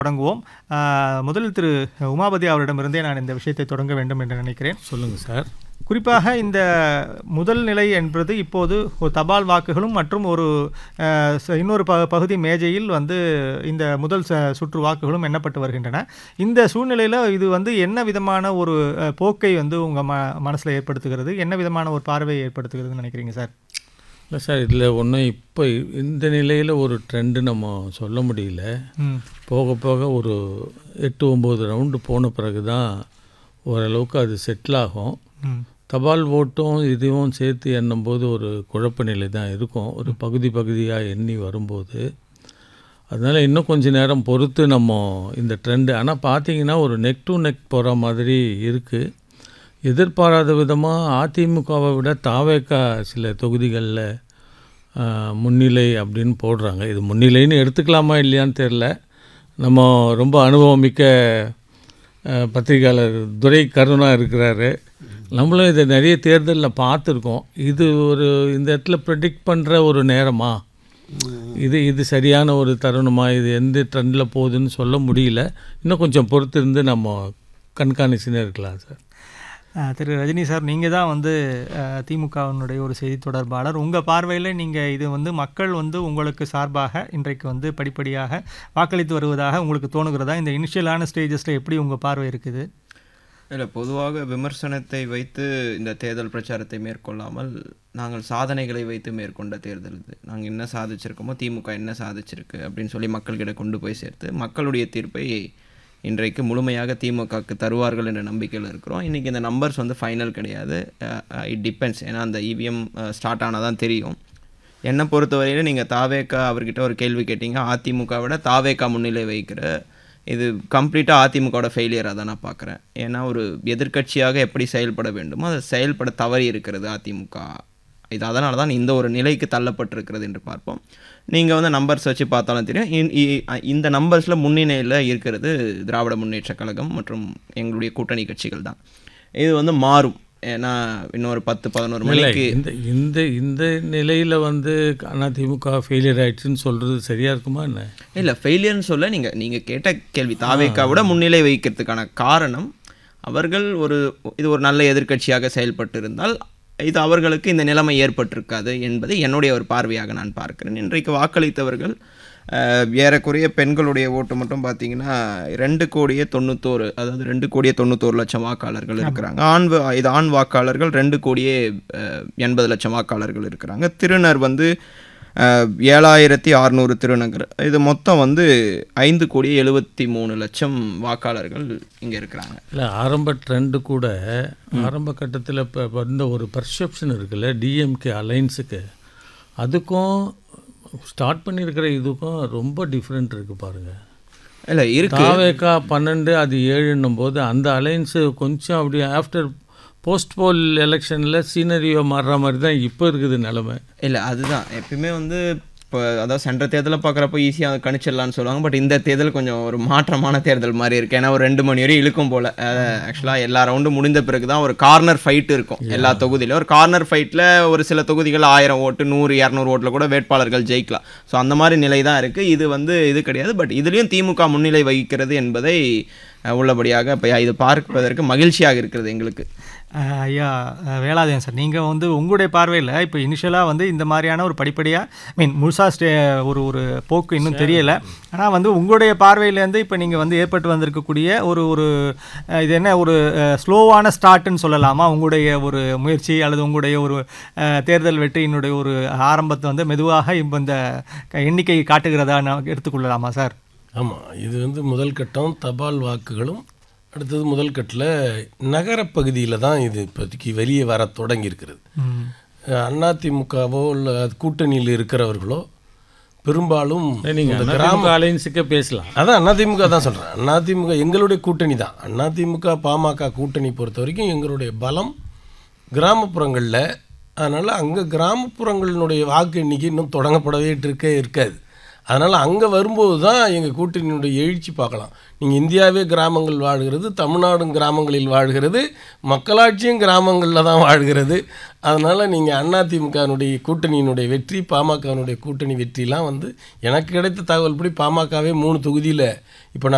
தொடங்குவோம் ஆஹ், முதலில் திரு உமாபதி அவரிடமிருந்தே நான் இந்த விஷயத்தை தொடங்க வேண்டும் என்று நினைக்கிறேன் சொல்லுங்கள் சார் குறிப்பாக இந்த முதல் நிலை என்பது இப்போது ஒரு தபால் வாக்குகளும் மற்றும் ஒரு அஹ், ச- இன்னொரு ப பகுதி மேஜையில் வந்து இந்த முதல் ச சுற்று வாக்குகளும் எண்ணப்பட்டு வருகின்றன இந்த சூழ்நிலையில் இது வந்து என்ன விதமான ஒரு அஹ், போக்கை வந்து உங்கள் ம மனசில் ஏற்படுத்துகிறது என்ன விதமான ஒரு பார்வையை ஏற்படுத்துகிறதுன்னு நினைக்கிறீங்க சார் இல்லை சார் இதில் ஒன்றும் இப்போ இந்த நிலையில் ஒரு ட்ரெண்டு நம்ம சொல்ல முடியல ம் போக போக ஒரு எட்டு ஒம்பது ரவுண்டு போன பிறகு தான் ஓரளவுக்கு அது செட்டில் ஆகும் ம் தபால் ஓட்டும் இதுவும் சேர்த்து எண்ணும்போது ஒரு குழப்ப நிலை தான் இருக்கும் ஒரு பகுதி பகுதியாக எண்ணி வரும்போது அதனால் இன்னும் கொஞ்ச நேரம் பொறுத்து நம்ம இந்த ட்ரெண்டு ஆனால் பார்த்தீங்கன்னா ஒரு நெக் டு நெக் போகிற மாதிரி இருக்குது எதிர்பாராத விதமாக அதிமுகவை விட தாவேக்கா சில தொகுதிகளில் முன்னிலை அப்படின்னு போடுறாங்க இது முன்னிலைன்னு எடுத்துக்கலாமா இல்லையான்னு தெரில நம்ம ரொம்ப அனுபவமிக்க அஹ், பத்திரிகையாளர் துரை கருணா இருக்கிறாரு நம்மளும் இதை நிறைய தேர்தலில் பார்த்துருக்கோம் இது ஒரு இந்த இடத்துல ப்ரெடிக்ட் பண்ணுற ஒரு நேரமா இது இது சரியான ஒரு தருணமா இது எந்த ட்ரெண்டில் போகுதுன்னு சொல்ல முடியல இன்னும் கொஞ்சம் பொறுத்து இருந்து நம்ம கண்காணிச்சுன்னே இருக்கலாம் சார் அஹ், திரு ரஜினி சார் நீங்கள் தான் வந்து அஹ், திமுகவினுடைய ஒரு செய்தி தொடர்பாளர் உங்கள் பார்வையில் நீங்கள் இது வந்து மக்கள் வந்து உங்களுக்கு சார்பாக இன்றைக்கு வந்து படிப்படியாக வாக்களித்து வருவதாக உங்களுக்கு தோணுகிறதா இந்த இனிஷியலான ஸ்டேஜஸில் எப்படி உங்கள் பார்வை இருக்குது இல்லை பொதுவாக விமர்சனத்தை வைத்து இந்த தேர்தல் பிரச்சாரத்தை மேற்கொள்ளாமல் நாங்கள் சாதனைகளை வைத்து மேற்கொண்ட தேர்தல் இது நாங்கள் என்ன சாதிச்சிருக்கோமோ திமுக என்ன சாதிச்சிருக்கு அப்படின்னு சொல்லி மக்கள்கிட்ட கொண்டு போய் சேர்த்து மக்களுடைய தீர்ப்பை இன்றைக்கு முழுமையாக திமுகவுக்கு தருவார்கள் என்ற நம்பிக்கையில் இருக்கிறோம் இன்றைக்கி இந்த நம்பர்ஸ் வந்து ஃபைனல் கிடையாது இட் டிபெண்ட்ஸ் ஏன்னா அந்த இவிஎம் ஸ்டார்ட் ஆனால் தான் தெரியும் என்னை பொறுத்தவரையில் நீங்கள் தாவேக்கா அவர்கிட்ட ஒரு கேள்வி கேட்டீங்க அதிமுக விட தாவேக்கா முன்னிலை வைக்கிற இது கம்ப்ளீட்டாக அதிமுகவோட ஃபெயிலியராக தான் நான் பார்க்குறேன் ஏன்னா ஒரு எதிர்க்கட்சியாக எப்படி செயல்பட வேண்டுமோ அதை செயல்பட தவறி இருக்கிறது அதிமுக இது அதனால தான் இந்த ஒரு நிலைக்கு தள்ளப்பட்டிருக்கிறது என்று பார்ப்போம் நீங்கள் வந்து நம்பர்ஸ் வச்சு பார்த்தாலும் தெரியும் இ- இ- இந்த நம்பர்ஸில் முன்னிலையில் இருக்கிறது திராவிட முன்னேற்றக் கழகம் மற்றும் எங்களுடைய கூட்டணி கட்சிகள் தான் இது வந்து மாறும் ஏன்னா இன்னொரு பத்து பதினோரு இல்லை மணிக்கு இந்த இந்த இந்த நிலையில் வந்து அதிமுக ஃபெயிலியர் ஆயிடுச்சுன்னு சொல்கிறது சரியாக இருக்குமா என்ன இல்லை ஃபெயிலியர்னு சொல்ல நீங்கள் நீங்கள் கேட்ட கேள்வி தாவேக்கா விட முன்னிலை வைக்கிறதுக்கான காரணம் அவர்கள் ஒரு இது ஒரு நல்ல எதிர்க்கட்சியாக செயல்பட்டு இருந்தால் இது அவர்களுக்கு இந்த நிலைமை ஏற்பட்டிருக்காது என்பது என்னுடைய ஒரு பார்வையாக நான் பார்க்கிறேன் இன்றைக்கு வாக்களித்தவர்கள் அஹ், ஏறக்குறைய பெண்களுடைய ஓட்டு மட்டும் பார்த்தீங்கன்னா ரெண்டு கோடியே தொண்ணூத்தோரு அதாவது ரெண்டு கோடியே தொண்ணூத்தோரு லட்சம் வாக்காளர்கள் இருக்கிறாங்க ஆண் வா- இது ஆண் வாக்காளர்கள் ரெண்டு கோடியே அஹ், எண்பது லட்சம் வாக்காளர்கள் இருக்கிறாங்க திருநர் வந்து அஹ், ஏழாயிரத்தி அறநூறு திருநங்கர் இது மொத்தம் வந்து ஐந்து கோடி எழுபத்தி மூணு லட்சம் வாக்காளர்கள் இங்கே இருக்கிறாங்க இல்லை ஆரம்ப ட்ரெண்டு கூட ஆரம்ப கட்டத்தில் இப்போ வந்த ஒரு பர்செப்ஷன் இருக்குல்ல டிஎம்கே அலைன்ஸுக்கு அதுக்கும் ஸ்டார்ட் பண்ணியிருக்கிற இதுக்கும் ரொம்ப டிஃப்ரெண்ட் இருக்குது பாருங்கள் இல்லை இருக்கு தாவேக்கா பன்னெண்டு அது ஏழுன்னும் போது அந்த அலைன்ஸு கொஞ்சம் அப்படியே ஆஃப்டர் போஸ்ட் போல் எலெக்ஷனில் சீனரியோ மாறுற மாதிரி தான் இப்போ இருக்குது நிலமை இல்லை அதுதான் எப்பயுமே வந்து இப்போ அதாவது சென்ற தேர்தலை பார்க்குறப்போ ஈஸியாக கணிச்சிடலாம்னு சொல்லுவாங்க பட் இந்த தேர்தல் கொஞ்சம் ஒரு மாற்றமான தேர்தல் மாதிரி இருக்குது ஏன்னா ஒரு ரெண்டு மணி வரையும் இழுக்கும் போல் ஆக்சுவலாக எல்லா ரவுண்டும் முடிந்த பிறகு தான் ஒரு கார்னர் ஃபைட் இருக்கும் எல்லா தொகுதியிலும் ஒரு கார்னர் ஃபைட்டில் ஒரு சில தொகுதிகள் ஆயிரம் ஓட்டு நூறு இரநூறு ஓட்டில் கூட வேட்பாளர்கள் ஜெயிக்கலாம் ஸோ அந்த மாதிரி நிலை தான் இருக்குது இது வந்து இது கிடையாது பட் இதுலேயும் திமுக முன்னிலை வகிக்கிறது என்பதை அஹ், உள்ளபடியாக இப்போ இது பார்ப்பதற்கு மகிழ்ச்சியாக இருக்கிறது எங்களுக்கு அஹ் ஐயா அஹ் வேலாதேன் சார் நீங்கள் வந்து உங்களுடைய பார்வையில் இப்போ இனிஷியலாக வந்து இந்த மாதிரியான ஒரு படிப்படியாக மீன் முழுசா ஸ்டே ஒரு ஒரு போக்கு இன்னும் தெரியலை ஆனால் வந்து உங்களுடைய பார்வையிலேருந்து இப்போ நீங்கள் வந்து ஏற்பட்டு வந்திருக்கக்கூடிய ஒரு ஒரு அஹ் இது என்ன ஒரு ஸ்லோவான ஸ்டார்ட்னு சொல்லலாமா உங்களுடைய ஒரு முயற்சி அல்லது உங்களுடைய ஒரு அஹ், தேர்தல் வெற்றியினுடைய ஒரு ஆரம்பத்தை வந்து மெதுவாக இப்போ இந்த க- எண்ணிக்கை காட்டுகிறதா நான் எடுத்துக்கொள்ளலாமா சார் ஆமாம் இது வந்து முதல் கட்டம் தபால் வாக்குகளும் அடுத்தது முதல் கட்டில் நகரப்பகுதியில் தான் இது இப்போதைக்கு வெளியே வர தொடங்கி இருக்கிறது ம் அதிமுகவோ இல்லை கூட்டணியில் இருக்கிறவர்களோ பெரும்பாலும் நீங்கள் கிராம அலைன்ஸுக்கே பேசலாம் அதான் அதிமுக தான் சொல்கிறேன் அதிமுக எங்களுடைய கூட்டணி தான் அதிமுக பாமக கூட்டணி பொறுத்த வரைக்கும் எங்களுடைய பலம் கிராமப்புறங்களில் அதனால் அங்கே கிராமப்புறங்களினுடைய வாக்கு எண்ணிக்கை இன்னும் தொடங்கப்படவே இருக்கே இருக்காது அதனால் அங்கே வரும்போது தான் எங்கள் கூட்டணியினுடைய எழுச்சி பார்க்கலாம் நீங்கள் இந்தியாவே கிராமங்கள் வாழ்கிறது தமிழ்நாடும் கிராமங்களில் வாழ்கிறது மக்களாட்சியும் கிராமங்களில் தான் வாழ்கிறது அதனால் நீங்கள் அதிமுகனுடைய கூட்டணியினுடைய வெற்றி பாமகனுடைய கூட்டணி வெற்றிலாம் வந்து எனக்கு கிடைத்த தகவல் படி பாமகவே மூணு தொகுதியில்